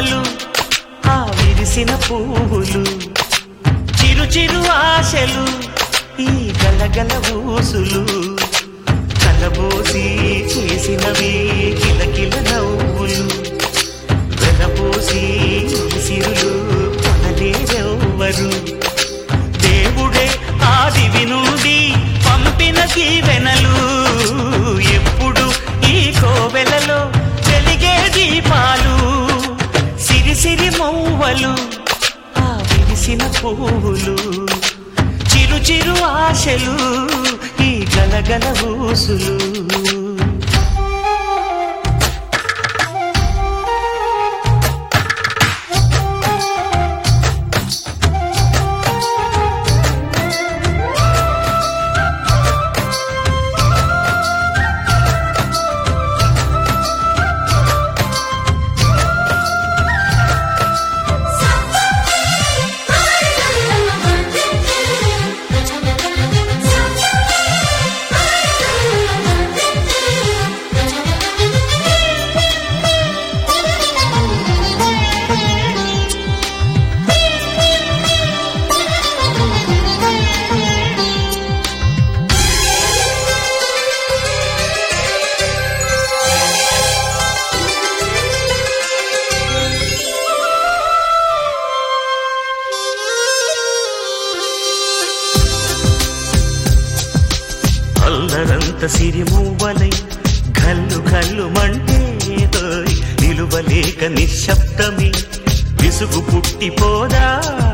మూవలు ఆ విరిసిన పువ్వులు చిరు చిరు ఆశలు ఈ గలగల ఊసులు కలబోసి చేసినవి కిలకిల నవ్వులు వెలబోసి సిరులు కొనలేరెవ్వరు దేవుడే ఆదివి నుండి పంపిన దీవెనలు ఎప్పుడు ఈ కోవెలలో వెలిగే దీపాలు సిరి సిరి మౌవలు ఆ విరిసిన పువ్వులు చిరు చిరు ఆశలు ఈ గలగల ఊసులు అల్లరంత సిరిమూవలై గల్లు గల్లు మంటే దోయ్ నిలువలేక నిశ్శబ్దమి విసుగు పుట్టిపోదా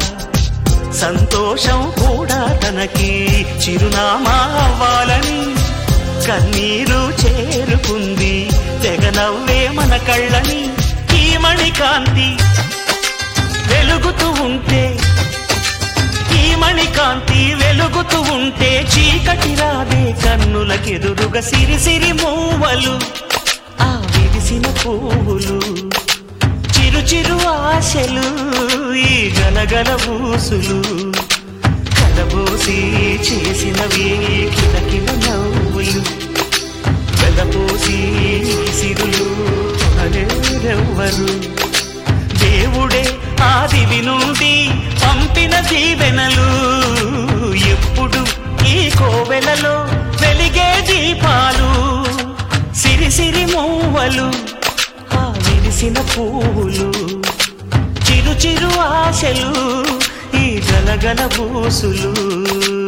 సంతోషం కూడా తనకి చిరునామా అవ్వాలని కన్నీరు చేరుకుంది తెగ నవ్వే మన కళ్ళని ఈ మణికాంతి వెలుగుతూ ఉంటే ఈ మణికాంతి వెలుగుతూ ఉంటే చీకటి రాదే కన్నులకెదురుగా సిరి సిరి మూవలు ఆ విరిసిన పువ్వులు చిరు చిరు ఆశలు ఈ గలగల ఊసులు కలబోసి చేసినవి కిలకిల నవ్వులు వెలపోసి సిరులు అలేరెవ్వరు దేవుడే ఆదివి నుండి పంపిన దీవెనలు ఎప్పుడు ఈ కోవెలలో వెలిగే దీపాలు సిరి సిరి మూవలు ఆ విరిసిన పువ్వులు చిరు చిరు ఆశలు ఈ గలగల బూసులు